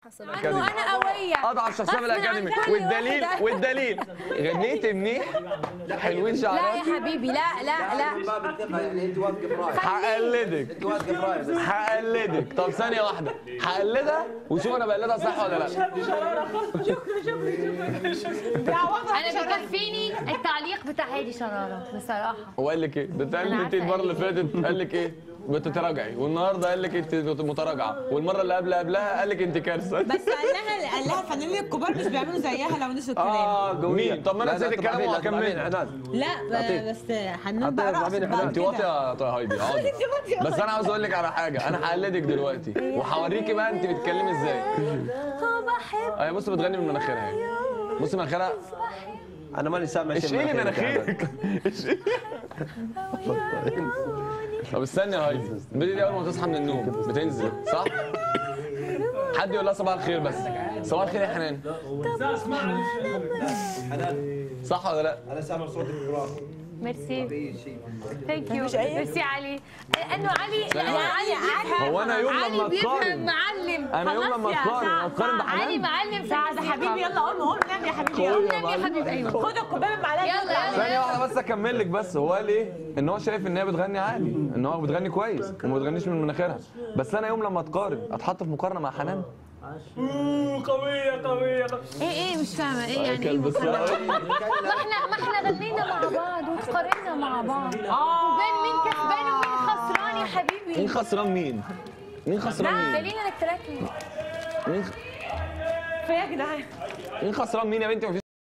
حصل انه انا قويه اضعف شخصيه في غصب عن الاكاديمي كل والدليل واحدة. والدليل غنيت منيح حلوين لا شعراتي يا حبيبي لا لا لا من باب الثقه يعني انت واثقه برايك هقلدك انت واثقه برايك بس هقلدك طب ثانيه واحده هقلدها وشوف انا بقلدها صح ولا لا انا بيكفيني التعليق بتاع هادي شراره بصراحه هو قال لك ايه ده اتقال أنا انت عارفة المره اللي فاتت قال لك ايه بتتراجعي والنهارده قال لك انت متراجعه والمره اللي قبل قبلها قال لك انت كارثه بس قال لها قال لها الفنانين الكبار مش بيعملوا زيها لو نسوا الكلام اه قويه مين؟ طب ما أنا لا، نسيت لا، الكلام تضربين، لا، وهكمل. تضربين عناد لا أعطيه. ب- بس حنون بقى أعطيه رقص ضربين بقى حلال. انت كده. واطيه يا هايدي اقعدي بس انا عاوز اقول لك على حاجه انا هقلدك دلوقتي وهوريكي بقى انت بتتكلمي ازاي اه بحب اهي بص بتغني من مناخيرها اهي بص مناخيرها انا ماني سامع شيء اشيلي من مناخيرك مناخيرك اشيلي. طب استني يا هايدي البنت دي اول ما تصحى من النوم بتنزل صح؟ حد يقول لها صباح الخير بس صباح الخير يا حنان صح ولا لا؟ انا سامع صوتك في راسي ميرسي في شيء ثانك يو ميرسي علي لانه علي لانه علي بيفهم هو أنا يوم لما علي بيفهم أتقارن- معلم أنا يوم خلاص لما يا أتقارن، سعد. أتقارن بحنان؟ علي معلم في سعد حبيبي يلا قوم قوم نام يا حبيبي قوي يلا يا نام يا حبيبي ايوه خد الكوبايه من معلقه يلا يلا ثانية واحدة بس أكمل لك بس هو قال إيه؟ إن هو شايف إن هي بتغني عادي، إن هو بتغني كويس وما بتغنيش من مناخيرها، بس أنا يوم لما أتقارن أتحط في مقارنة مع حنان ايه ايه مش فاهمه ايه يعني ايه كلب مقارنة؟ الصراحة. ما احنا ما احنا غنينا مع بعض وتقارنا مع بعض وبين مين كسبان ومين خسران يا حبيبي مين خسران مين؟ مين خسران مين؟ خلينا نتراك مين في يا جدعان مين خسران مين يا بنتي؟ مفيش